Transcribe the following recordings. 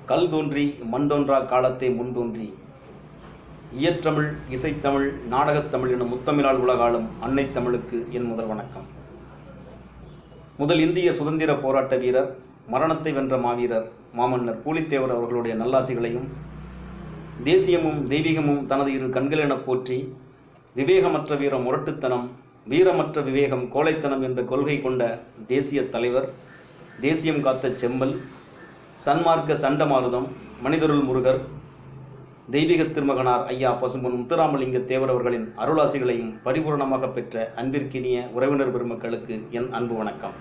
கல் தோன்றி மண் தோன்றா காலத்தே முன் தோன்றி இயற்றமிழ் இசைத்தமிழ் நாடகத்தமிழ் எனும் முத்தமிழால் உலகாலும் அன்னை தமிழுக்கு என் முதல் வணக்கம் முதல் இந்திய சுதந்திர போராட்ட வீரர் மரணத்தை வென்ற மாவீரர் மாமன்னர் பூலித்தேவர் அவர்களுடைய நல்லாசிகளையும் தேசியமும் தெய்வீகமும் தனது இரு கண்களெனப் போற்றி விவேகமற்ற வீர முரட்டுத்தனம் வீரமற்ற விவேகம் கோழைத்தனம் என்ற கொள்கை கொண்ட தேசிய தலைவர் தேசியம் காத்த செம்மல் சன்மார்க்க சண்டமாருதம் மனிதருள் முருகர் தெய்வீக திருமகனார் ஐயா பசும்பொன் முத்துராமலிங்க தேவர் அவர்களின் அருளாசிகளையும் பரிபூரணமாக பெற்ற அன்பிற்கினிய உறவினர் பெருமக்களுக்கு என் அன்பு வணக்கம்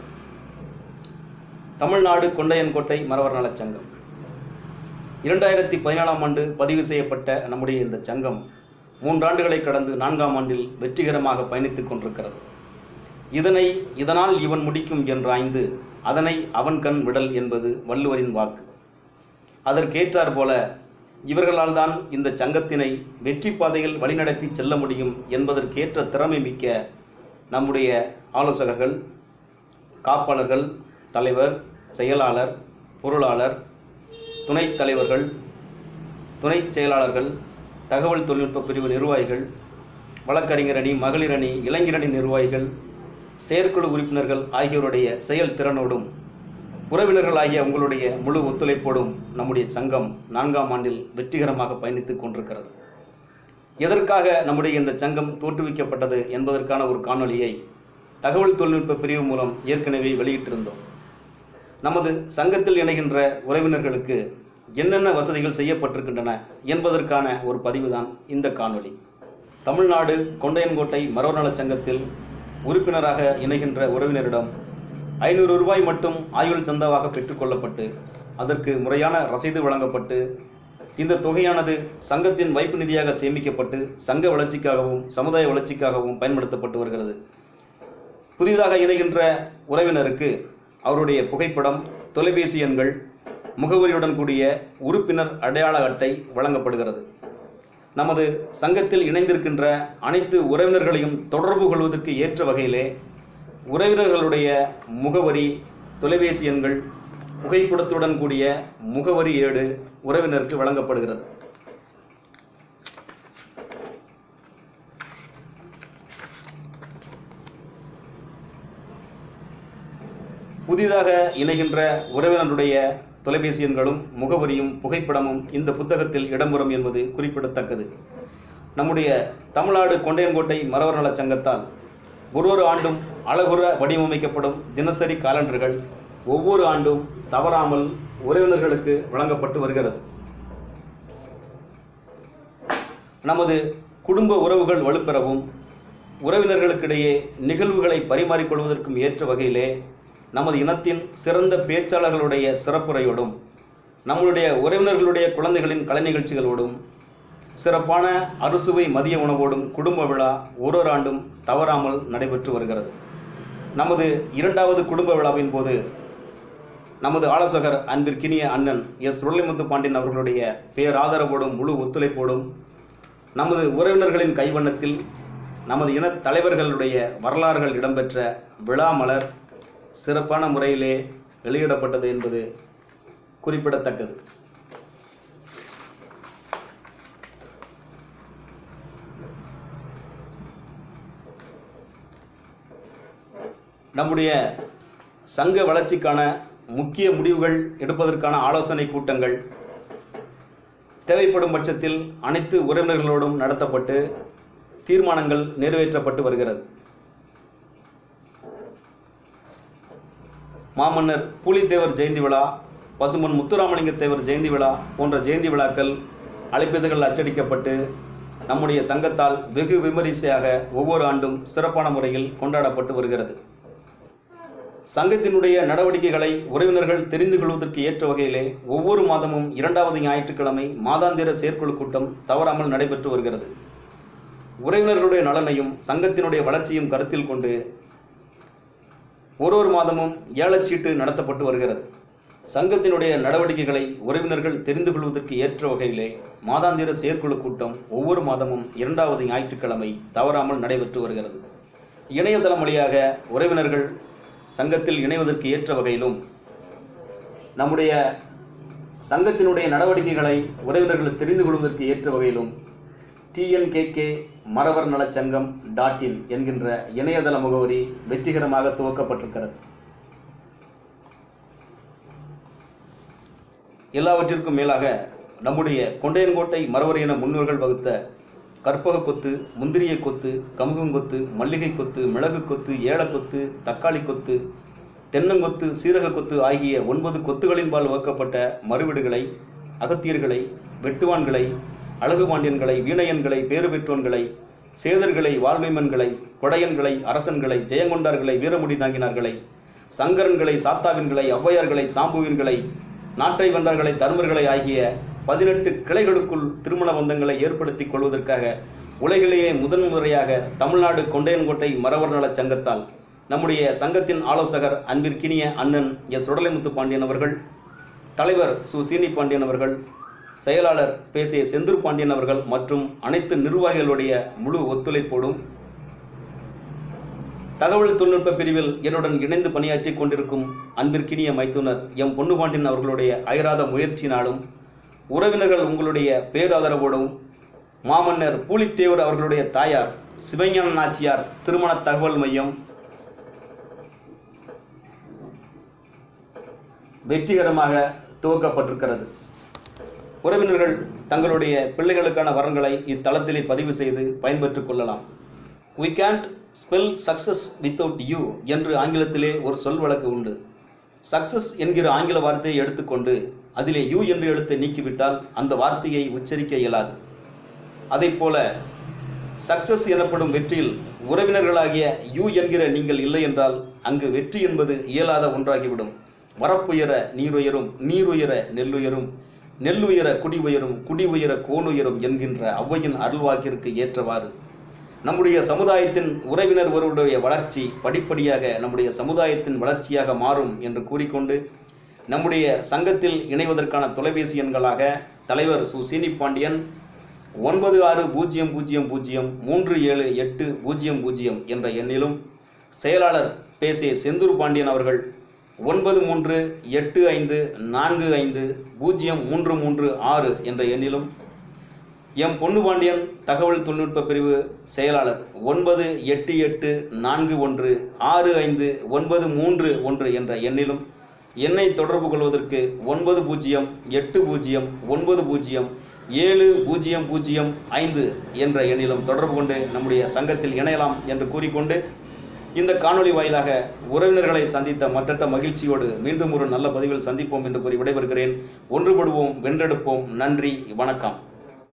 தமிழ்நாடு கொண்டையன்கோட்டை மரவர் நலச் சங்கம் இரண்டாயிரத்தி பதினேழாம் ஆண்டு பதிவு செய்யப்பட்ட நம்முடைய இந்த சங்கம் மூன்றாண்டுகளை கடந்து நான்காம் ஆண்டில் வெற்றிகரமாக பயணித்துக் கொண்டிருக்கிறது இதனை இதனால் இவன் முடிக்கும் என்றாய்ந்து அதனை அவன் கண் விடல் என்பது வள்ளுவரின் வாக்கு அதற்கேற்றார் போல இவர்களால் தான் இந்த சங்கத்தினை வெற்றி பாதையில் வழிநடத்தி செல்ல முடியும் என்பதற்கேற்ற திறமை மிக்க நம்முடைய ஆலோசகர்கள் காப்பாளர்கள் தலைவர் செயலாளர் பொருளாளர் துணைத் தலைவர்கள் துணைச் செயலாளர்கள் தகவல் தொழில்நுட்ப பிரிவு நிர்வாகிகள் வழக்கறிஞர் அணி மகளிர் அணி இளைஞரணி நிர்வாகிகள் செயற்குழு உறுப்பினர்கள் ஆகியோருடைய செயல்திறனோடும் உறவினர்களாகிய உங்களுடைய முழு ஒத்துழைப்போடும் நம்முடைய சங்கம் நான்காம் ஆண்டில் வெற்றிகரமாக பயணித்துக் கொண்டிருக்கிறது எதற்காக நம்முடைய இந்த சங்கம் தோற்றுவிக்கப்பட்டது என்பதற்கான ஒரு காணொளியை தகவல் தொழில்நுட்ப பிரிவு மூலம் ஏற்கனவே வெளியிட்டிருந்தோம் நமது சங்கத்தில் இணைகின்ற உறவினர்களுக்கு என்னென்ன வசதிகள் செய்யப்பட்டிருக்கின்றன என்பதற்கான ஒரு பதிவுதான் இந்த காணொளி தமிழ்நாடு கொண்டையன்கோட்டை மரவர் நலச் சங்கத்தில் உறுப்பினராக இணைகின்ற உறவினரிடம் ஐநூறு ரூபாய் மட்டும் ஆயுள் சந்தாவாக பெற்றுக்கொள்ளப்பட்டு அதற்கு முறையான ரசீது வழங்கப்பட்டு இந்த தொகையானது சங்கத்தின் வைப்பு நிதியாக சேமிக்கப்பட்டு சங்க வளர்ச்சிக்காகவும் சமுதாய வளர்ச்சிக்காகவும் பயன்படுத்தப்பட்டு வருகிறது புதிதாக இணைகின்ற உறவினருக்கு அவருடைய புகைப்படம் தொலைபேசி எண்கள் முகவரியுடன் கூடிய உறுப்பினர் அடையாள அட்டை வழங்கப்படுகிறது நமது சங்கத்தில் இணைந்திருக்கின்ற அனைத்து உறவினர்களையும் தொடர்பு கொள்வதற்கு ஏற்ற வகையிலே உறவினர்களுடைய முகவரி தொலைபேசி எண்கள் புகைப்படத்துடன் கூடிய முகவரி ஏடு உறவினருக்கு வழங்கப்படுகிறது புதிதாக இணைகின்ற உறவினருடைய தொலைபேசி எண்களும் முகவரியும் புகைப்படமும் இந்த புத்தகத்தில் இடம்பெறும் என்பது குறிப்பிடத்தக்கது நம்முடைய தமிழ்நாடு கொண்டையன்கோட்டை மரவர் நலச் சங்கத்தால் ஒரு ஒரு ஆண்டும் அழகுற வடிவமைக்கப்படும் தினசரி காலண்டர்கள் ஒவ்வொரு ஆண்டும் தவறாமல் உறவினர்களுக்கு வழங்கப்பட்டு வருகிறது நமது குடும்ப உறவுகள் வலுப்பெறவும் உறவினர்களுக்கிடையே நிகழ்வுகளை பரிமாறிக்கொள்வதற்கும் ஏற்ற வகையிலே நமது இனத்தின் சிறந்த பேச்சாளர்களுடைய சிறப்புரையோடும் நம்மளுடைய உறவினர்களுடைய குழந்தைகளின் கலை நிகழ்ச்சிகளோடும் சிறப்பான அறுசுவை மதிய உணவோடும் குடும்ப விழா ஒரு ஆண்டும் தவறாமல் நடைபெற்று வருகிறது நமது இரண்டாவது குடும்ப விழாவின் போது நமது ஆலோசகர் அன்பிற்கினிய அண்ணன் எஸ் சுரளிமுத்து பாண்டியன் அவர்களுடைய பேராதரவோடும் முழு ஒத்துழைப்போடும் நமது உறவினர்களின் கைவண்ணத்தில் நமது இன தலைவர்களுடைய வரலாறுகள் இடம்பெற்ற விழா மலர் சிறப்பான முறையிலே வெளியிடப்பட்டது என்பது குறிப்பிடத்தக்கது நம்முடைய சங்க வளர்ச்சிக்கான முக்கிய முடிவுகள் எடுப்பதற்கான ஆலோசனை கூட்டங்கள் தேவைப்படும் பட்சத்தில் அனைத்து உறவினர்களோடும் நடத்தப்பட்டு தீர்மானங்கள் நிறைவேற்றப்பட்டு வருகிறது மாமன்னர் பூலித்தேவர் ஜெயந்தி விழா பசுமன் முத்துராமலிங்க தேவர் ஜெயந்தி விழா போன்ற ஜெயந்தி விழாக்கள் அழைப்பிதழ்கள் அச்சடிக்கப்பட்டு நம்முடைய சங்கத்தால் வெகு விமரிசையாக ஒவ்வொரு ஆண்டும் சிறப்பான முறையில் கொண்டாடப்பட்டு வருகிறது சங்கத்தினுடைய நடவடிக்கைகளை உறவினர்கள் தெரிந்து கொள்வதற்கு ஏற்ற வகையிலே ஒவ்வொரு மாதமும் இரண்டாவது ஞாயிற்றுக்கிழமை மாதாந்திர செயற்குழு கூட்டம் தவறாமல் நடைபெற்று வருகிறது உறவினர்களுடைய நலனையும் சங்கத்தினுடைய வளர்ச்சியும் கருத்தில் கொண்டு ஒரு ஒரு மாதமும் ஏலச்சீட்டு நடத்தப்பட்டு வருகிறது சங்கத்தினுடைய நடவடிக்கைகளை உறவினர்கள் தெரிந்து கொள்வதற்கு ஏற்ற வகையிலே மாதாந்திர செயற்குழு கூட்டம் ஒவ்வொரு மாதமும் இரண்டாவது ஞாயிற்றுக்கிழமை தவறாமல் நடைபெற்று வருகிறது இணையதளம் வழியாக உறவினர்கள் சங்கத்தில் இணைவதற்கு ஏற்ற வகையிலும் நம்முடைய சங்கத்தினுடைய நடவடிக்கைகளை உறவினர்கள் தெரிந்து கொள்வதற்கு ஏற்ற வகையிலும் டிஎன்கேகே மறவர் நலச்சங்கம் டாட் இன் என்கின்ற இணையதள முகவரி வெற்றிகரமாக துவக்கப்பட்டிருக்கிறது எல்லாவற்றிற்கும் மேலாக நம்முடைய கொண்டையன்கோட்டை மறவர் என முன்னோர்கள் வகுத்த கற்பக கொத்து முந்திரிய கொத்து கமுகங்கொத்து மல்லிகை கொத்து மிளகு கொத்து ஏலக்கொத்து தக்காளி கொத்து தென்னங்கொத்து சீரக கொத்து ஆகிய ஒன்பது கொத்துகளின்பால் வகுக்கப்பட்ட மறுவீடுகளை அகத்தியர்களை வெட்டுவான்களை அழகுபாண்டியன்களை வீணையன்களை பேறு பெற்றோன்களை சேதர்களை வாழ்வைமன்களை கொடையன்களை அரசன்களை ஜெயங்கொண்டார்களை வீரமுடி தாங்கினார்களை சங்கரன்களை சாத்தாவின்களை ஔவையார்களை சாம்புவின்களை நாட்டை வென்றார்களை தர்மர்களை ஆகிய பதினெட்டு கிளைகளுக்குள் திருமண பந்தங்களை ஏற்படுத்திக் கொள்வதற்காக உலகிலேயே முதன்முறையாக தமிழ்நாடு கொண்டையன்கோட்டை மறவர் நலச் சங்கத்தால் நம்முடைய சங்கத்தின் ஆலோசகர் அன்பிற்கினிய அண்ணன் எஸ் சுடலைமுத்து பாண்டியன் அவர்கள் தலைவர் சு சீனி பாண்டியன் அவர்கள் செயலாளர் பேசிய செந்தூர் பாண்டியன் அவர்கள் மற்றும் அனைத்து நிர்வாகிகளுடைய முழு ஒத்துழைப்போடும் தகவல் தொழில்நுட்ப பிரிவில் என்னுடன் இணைந்து பணியாற்றி கொண்டிருக்கும் அன்பிற்கினிய மைத்துனர் எம் பொன்னுபாண்டியன் அவர்களுடைய அயராத முயற்சியினாலும் உறவினர்கள் உங்களுடைய பேராதரவோடும் மாமன்னர் பூலித்தேவர் அவர்களுடைய தாயார் சிவஞான நாச்சியார் திருமண தகவல் மையம் வெற்றிகரமாக துவக்கப்பட்டிருக்கிறது உறவினர்கள் தங்களுடைய பிள்ளைகளுக்கான வரன்களை இத்தளத்திலே பதிவு செய்து பயன்பெற்றுக் கொள்ளலாம் we can't spell success without you என்று ஆங்கிலத்திலே ஒரு சொல் வழக்கு உண்டு சக்சஸ் என்கிற ஆங்கில வார்த்தையை எடுத்துக்கொண்டு அதிலே யூ என்று எழுத்தை நீக்கிவிட்டால் அந்த வார்த்தையை உச்சரிக்க இயலாது அதைப் போல சக்சஸ் எனப்படும் வெற்றியில் உறவினர்களாகிய யூ என்கிற நீங்கள் இல்லை என்றால் அங்கு வெற்றி என்பது இயலாத ஒன்றாகிவிடும் வரப்புயர நீருயரும் நீருயர நெல்லுயரும் நெல்லுயர குடி உயரும் குடி உயர கோணுயரும் என்கின்ற ஔவையின் அருள்வாக்கிற்கு ஏற்றவாறு நம்முடைய சமுதாயத்தின் உறவினர் ஒருவருடைய வளர்ச்சி படிப்படியாக நம்முடைய சமுதாயத்தின் வளர்ச்சியாக மாறும் என்று கூறிக்கொண்டு நம்முடைய சங்கத்தில் இணைவதற்கான தொலைபேசி எண்களாக தலைவர் சு சீனி பாண்டியன் ஒன்பது ஆறு பூஜ்ஜியம் பூஜ்ஜியம் பூஜ்ஜியம் மூன்று ஏழு எட்டு பூஜ்ஜியம் பூஜ்ஜியம் என்ற எண்ணிலும் செயலாளர் பேசே செந்தூர் பாண்டியன் அவர்கள் ஒன்பது மூன்று எட்டு ஐந்து நான்கு ஐந்து பூஜ்ஜியம் மூன்று மூன்று ஆறு என்ற எண்ணிலும் எம் பொன்னுபாண்டியன் தகவல் தொழில்நுட்ப பிரிவு செயலாளர் ஒன்பது எட்டு எட்டு நான்கு ஒன்று ஆறு ஐந்து ஒன்பது மூன்று ஒன்று என்ற எண்ணிலும் என்னை தொடர்பு கொள்வதற்கு ஒன்பது பூஜ்ஜியம் எட்டு பூஜ்ஜியம் ஒன்பது பூஜ்ஜியம் ஏழு பூஜ்ஜியம் பூஜ்ஜியம் ஐந்து என்ற எண்ணிலும் தொடர்பு கொண்டு நம்முடைய சங்கத்தில் இணையலாம் என்று கூறிக்கொண்டு இந்த காணொளி வாயிலாக உறவினர்களை சந்தித்த மற்றற்ற மகிழ்ச்சியோடு மீண்டும் ஒரு நல்ல பதிவில் சந்திப்போம் என்று கூறி விடைபெறுகிறேன் ஒன்றுபடுவோம் வென்றெடுப்போம் நன்றி வணக்கம்